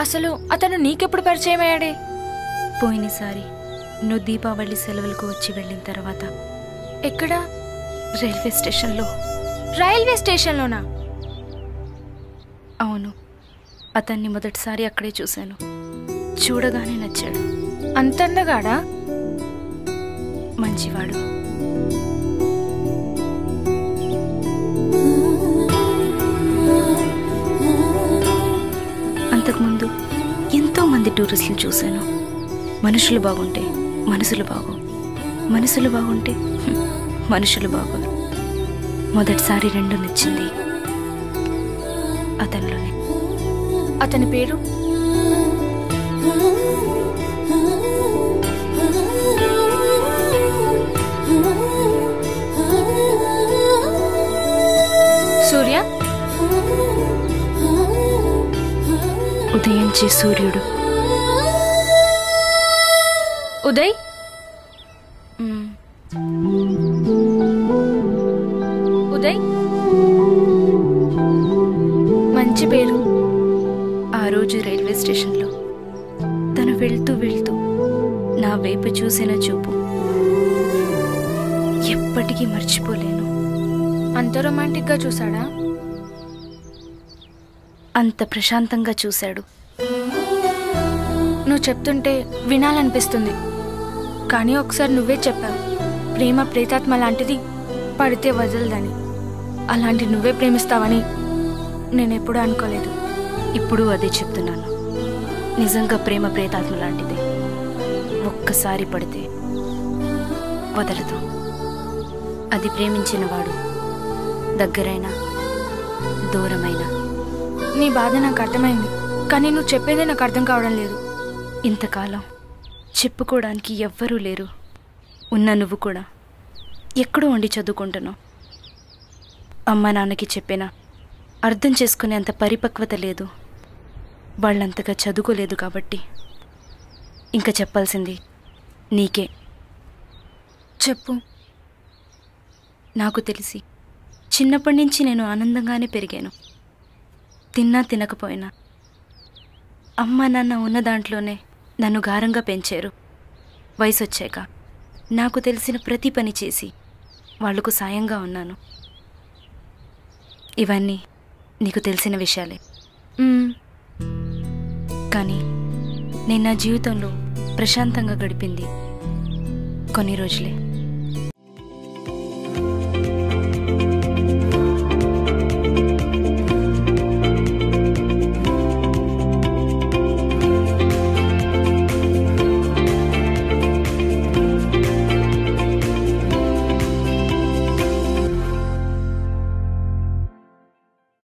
అసలు అతను నీకెప్పుడు పరిచయం అయ్యాడే పోయినసారి నువ్వు దీపావళి సెలవులకు వచ్చి వెళ్ళిన తర్వాత ఎక్కడ రైల్వే స్టేషన్లో రైల్వే స్టేషన్లోనా అవును అతన్ని మొదటిసారి అక్కడే చూశాను చూడగానే నచ్చాడు అంతందగాడా మంచివాడు అంతకుముందు ఎంతో మంది టూరిస్టులు చూశాను మనుషులు బాగుంటే మనసులు బాగు మనసులు బాగుంటే హ్మ్, మనుషులు బాగోరు మొదటిసారి రెండు నచ్చింది అతనిలోనే అతని పేరు సూర్య ఉదయించే సూర్యుడు ఉదయ్ మ్, ఉదయ్ మంచి పేరు ఆ రోజు రైల్వే స్టేషన్లో తను వెళ్తూ వెళ్తూ నా వైపు చూసిన చూపు ఎప్పటికీ మర్చిపోలేను అంత రొమాంటిక్గా చూసాడా అంత ప్రశాంతంగా చూశాడు నువ్వు చెప్తుంటే వినాలనిపిస్తుంది కానీ ఒకసారి నువ్వే చెప్పావు ప్రేమ ప్రేతాత్మ లాంటిది పడితే వదలదని అలాంటి నువ్వే ప్రేమిస్తావని నేను ఎప్పుడూ అనుకోలేదు ఇప్పుడు అదే చెప్తున్నాను నిజంగా ప్రేమ ప్రేతాత్మ లాంటిది ఒక్కసారి పడితే వదలదు అది ప్రేమించిన వాడు దగ్గరైనా దూరమైనా నీ బాధ నాకు అర్థమైంది కానీ నువ్వు చెప్పేదే నాకు అర్థం కావడం లేదు ఇంతకాలం చెప్పుకోవడానికి ఎవ్వరూ లేరు ఉన్న నువ్వు కూడా ఎక్కడో ఉండి చదువుకుంటున్నావు అమ్మ నాన్నకి చెప్పినా అర్థం చేసుకునేంత పరిపక్వత లేదు వాళ్ళంతగా చదువుకోలేదు కాబట్టి ఇంకా చెప్పాల్సింది నీకే చెప్పు నాకు తెలిసి చిన్నప్పటి నుంచి నేను ఆనందంగానే పెరిగాను తిన్నా తినకపోయినా అమ్మ నాన్న ఉన్న దాంట్లోనే నన్ను గారంగా పెంచారు వయసు వచ్చాక నాకు తెలిసిన ప్రతి పని చేసి వాళ్లకు సాయంగా ఉన్నాను ఇవన్నీ నీకు తెలిసిన విషయాలే మ్మ్. కానీ నేను నా జీవితంలో ప్రశాంతంగా గడిపింది కొన్ని రోజులే